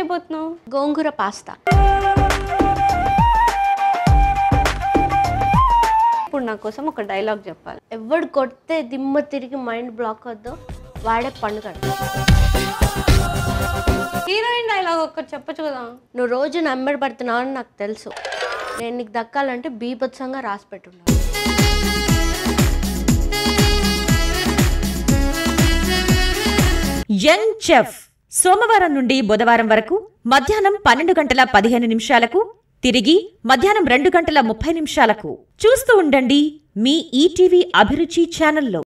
చేయబోతున్నావు గోంగూర pasta ఇప్పుడు నా కోసం ఒక డైలాగ్ చెప్పాలి ఎవడు కొడితే దిమ్మ తిరిగి మైండ్ బ్లాక్ వద్దో వాడే పండుగ హీరోయిన్ డైలాగ్ ఒక్కటి చెప్పచ్చు కదా నువ్వు రోజు నమ్మెడు పడుతున్నావు అని నాకు తెలుసు నేను నీకు దక్కాలంటే బీభత్సంగా రాసి పెట్టున్నాను యంగ్ చెఫ్ సోమవారం నుండి బుధవారం వరకు మధ్యాహ్నం పన్నెండు గంటల పదిహేను నిమిషాలకు తిరిగి మధ్యాహ్నం రెండు గంటల ముప్పై నిమిషాలకు చూస్తూ ఉండండి మీ ఈటీవీ అభిరుచి ఛానల్లో